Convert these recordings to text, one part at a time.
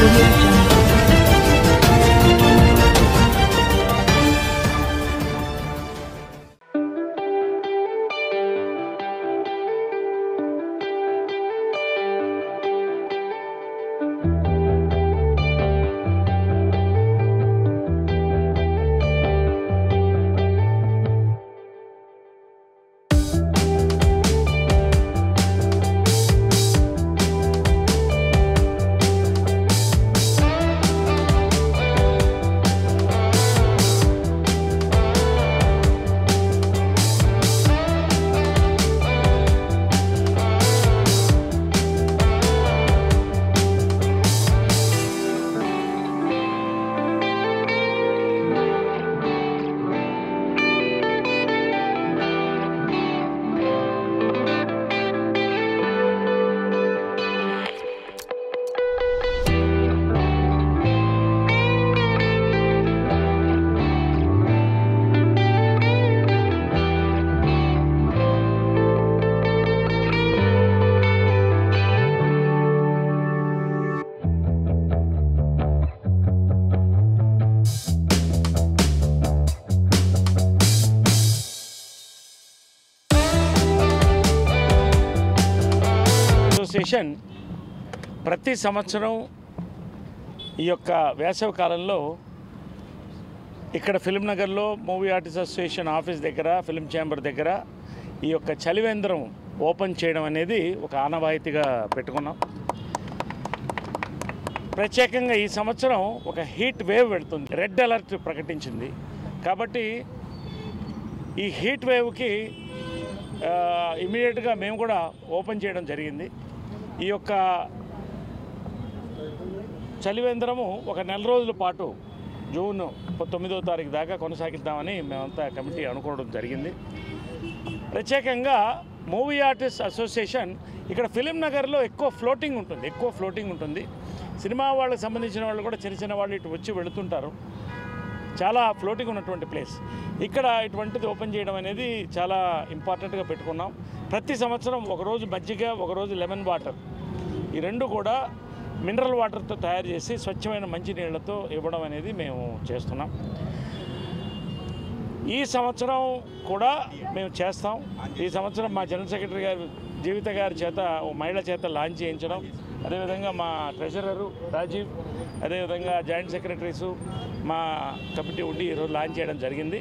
audio jungle. Association ప్రతి సంవత్సరం ఈ యొక్క వేసవి కాలంలో ఇక్కడ ఫిల్మ్ నగర్లో మూవీ ఆర్టిస్ట్ అసోసియేషన్ ఆఫీస్ దగ్గర ఫిల్మ్ ఛాంబర్ దగ్గర ఈ యొక్క చలివేంద్రం ఓపెన్ చేయడం అనేది ఒక ఆనవాయితీగా పెట్టుకున్నాం ప్రత్యేకంగా ఈ సంవత్సరం ఒక హీట్ వేవ్ పెడుతుంది రెడ్ అలర్ట్ ప్రకటించింది కాబట్టి ఈ హీట్ వేవ్కి ఇమీడియట్గా మేము కూడా ఓపెన్ చేయడం జరిగింది ఈ యొక్క చలివేంద్రము ఒక నెల రోజుల పాటు జూన్ తొమ్మిదో తారీఖు దాకా కొనసాగిద్దామని మేమంతా కమిటీ అనుకోవడం జరిగింది ప్రత్యేకంగా మూవీ ఆర్టిస్ట్ అసోసియేషన్ ఇక్కడ ఫిలిం నగర్లో ఎక్కువ ఫ్లోటింగ్ ఉంటుంది ఎక్కువ ఫ్లోటింగ్ ఉంటుంది సినిమా వాళ్ళకి సంబంధించిన వాళ్ళు కూడా చిన్న చిన్న వాళ్ళు ఇటు వచ్చి వెళుతుంటారు చాలా ఫ్లోటింగ్ ఉన్నటువంటి ప్లేస్ ఇక్కడ ఇటువంటిది ఓపెన్ చేయడం అనేది చాలా ఇంపార్టెంట్గా పెట్టుకున్నాం ప్రతి సంవత్సరం ఒకరోజు మజ్జిగ ఒకరోజు లెమన్ వాటర్ ఈ రెండు కూడా మినరల్ వాటర్తో తయారు చేసి స్వచ్ఛమైన మంచినీళ్ళతో ఇవ్వడం అనేది మేము చేస్తున్నాం ఈ సంవత్సరం కూడా మేము చేస్తాం ఈ సంవత్సరం మా జనరల్ సెక్రటరీ గారు జీవిత గారి చేత ఓ మహిళ చేత లాంచ్ చేయించడం అదేవిధంగా మా ట్రెజరరు రాజీవ్ అదేవిధంగా జాయింట్ సెక్రటరీసు మా కమిటీ ఉండి ఈరోజు లాంచ్ చేయడం జరిగింది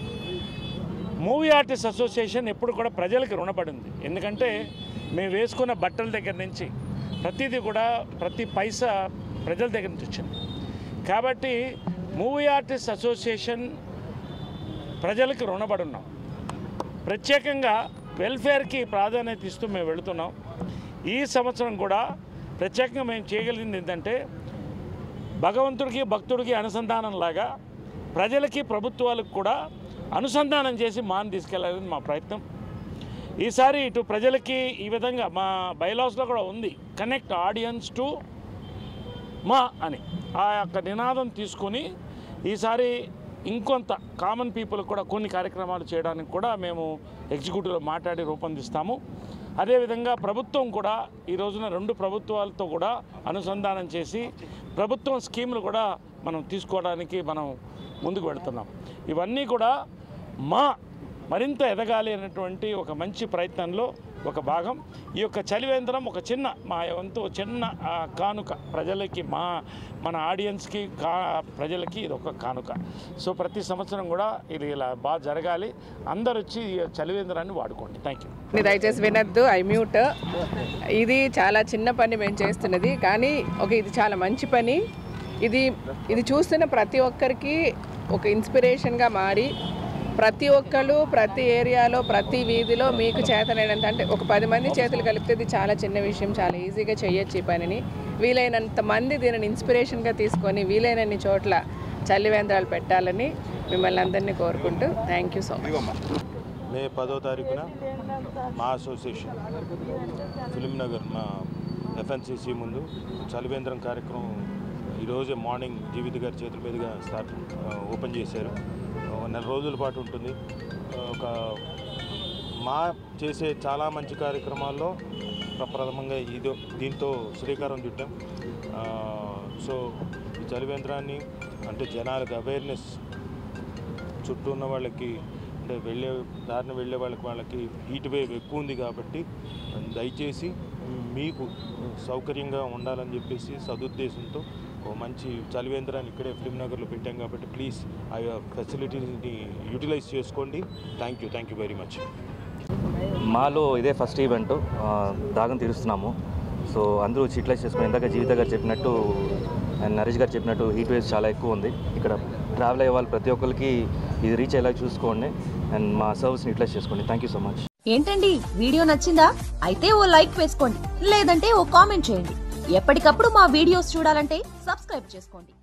మూవీ ఆర్టిస్ట్ అసోసియేషన్ ఎప్పుడు కూడా ప్రజలకు రుణపడింది ఎందుకంటే మేము వేసుకున్న బట్టల దగ్గర నుంచి ప్రతిదీ కూడా ప్రతి పైసా ప్రజల దగ్గర నుంచి వచ్చింది కాబట్టి మూవీ ఆర్టిస్ట్ అసోసియేషన్ ప్రజలకు రుణపడి ఉన్నాం ప్రత్యేకంగా వెల్ఫేర్కి ప్రాధాన్యత ఇస్తూ మేము వెళుతున్నాం ఈ సంవత్సరం కూడా ప్రత్యేకంగా మేము చేయగలిగింది ఏంటంటే భగవంతుడికి భక్తుడికి అనుసంధానం లాగా ప్రజలకి ప్రభుత్వాలకు కూడా అనుసంధానం చేసి మాని తీసుకెళ్ళాలని మా ప్రయత్నం ఈసారి ఇటు ప్రజలకి ఈ విధంగా మా బైలాస్లో కూడా ఉంది కనెక్ట్ ఆడియన్స్ టు మా అని ఆ యొక్క నినాదం తీసుకొని ఈసారి ఇంకొంత కామన్ పీపుల్ కూడా కొన్ని కార్యక్రమాలు చేయడానికి కూడా మేము ఎగ్జిక్యూటివ్లో మాట్లాడి రూపొందిస్తాము అదేవిధంగా ప్రభుత్వం కూడా ఈ రోజున రెండు ప్రభుత్వాలతో కూడా అనుసంధానం చేసి ప్రభుత్వం స్కీములు కూడా మనం తీసుకోవడానికి మనం ముందుకు వెళుతున్నాం ఇవన్నీ కూడా మా మరింత ఎదగాలి అనేటువంటి ఒక మంచి ప్రయత్నంలో ఒక భాగం ఈ యొక్క చలివేంద్రం ఒక చిన్న మా వంతు చిన్న ఆ, కానుక ప్రజలకి మా మన ఆడియన్స్కి కా ప్రజలకి ఇది ఒక కానుక సో ప్రతి సంవత్సరం కూడా ఇది ఇలా బాగా జరగాలి అందరు వచ్చి ఈ చలివేంద్రాన్ని వాడుకోండి థ్యాంక్ యూ ని దయచేసి వినొద్దు ఐ మ్యూట్ ఇది చాలా చిన్న పని మేము చేస్తున్నది కానీ ఒక ఇది చాలా మంచి పని ఇది ఇది చూస్తున్న ప్రతి ఒక్కరికి ఒక ఇన్స్పిరేషన్గా మారి ప్రతి ఒక్కరు ప్రతి ఏరియాలో ప్రతి వీధిలో మీకు చేతనైనంత అంటే ఒక పది మంది చేతులు కలిపితే ఇది చాలా చిన్న విషయం చాలా ఈజీగా చేయొచ్చు ఈ పనిని వీలైనంత మంది దీనిని ఇన్స్పిరేషన్గా తీసుకొని వీలైనన్ని చోట్ల చలివేంద్రాలు పెట్టాలని మిమ్మల్ని అందరినీ కోరుకుంటూ thank you so much May పదో తారీఖున మా అసోసియేషన్ ఫిలిం నగర్ మా ఎఫ్ఎన్సిసి ముందు చలివేంద్రం కార్యక్రమం ఈరోజే మార్నింగ్ జీవిత గారి చేతుల మీదుగా స్టార్ట్ ఆ, ఓపెన్ చేశారు ఒక నెల రోజుల పాటు ఉంటుంది ఆ, ఒక మా చేసే చాలా మంచి కార్యక్రమాల్లో ప్రప్రథమంగా ఇదో దీంతో శ్రీకారం చుట్టాం ఆ, సో ఈ చలివేంద్రాన్ని అంటే జనాలకు అవేర్నెస్ చుట్టూ ఉన్న వాళ్ళకి అంటే వెళ్ళే దారిని వెళ్ళే వాళ్ళకి వాళ్ళకి హీట్ వేవ్ ఎక్కువ ఉంది కాబట్టి దయచేసి మీకు సౌకర్యంగా ఉండాలని చెప్పేసి సదుద్దేశంతో ఓ మంచి చలివేంద్రాన్ని ఇక్కడే ఫిల్మ్ నగర్లో పెట్టాం కాబట్టి ప్లీజ్ ఆ ఫెసిలిటీని యూటిలైజ్ చేసుకోండి thank you thank you very much మాలో ఇదే ఫస్ట్ ఈవెంట్ ఆ, దాగం తీరుస్తున్నాము సో అందరూ చీట్లైజ్ చేసుకుని ఇందాక జీవిత గారు చెప్పినట్టు అండ్ నరేష్ గారు చెప్పినట్టు హీట్ వేవ్స్ చాలా ఎక్కువ ఉంది ఇక్కడ ట్రావెల్ అయ్యే వాళ్ళు ప్రతి ఒక్కరికి ఇది రీచ్ అయ్యేలా చూసుకోండి అండ్ మా సర్వీస్ని యూటిలైజ్ చేసుకోండి థ్యాంక్ యూ సో మచ్ ఏంటండి వీడియో నచ్చిందా అయితే ఓ లైక్ వేసుకోండి లేదంటే ఓ కామెంట్ చేయండి ఎప్పటికప్పుడు మా వీడియోస్ చూడాలంటే సబ్స్క్రైబ్ చేసుకోండి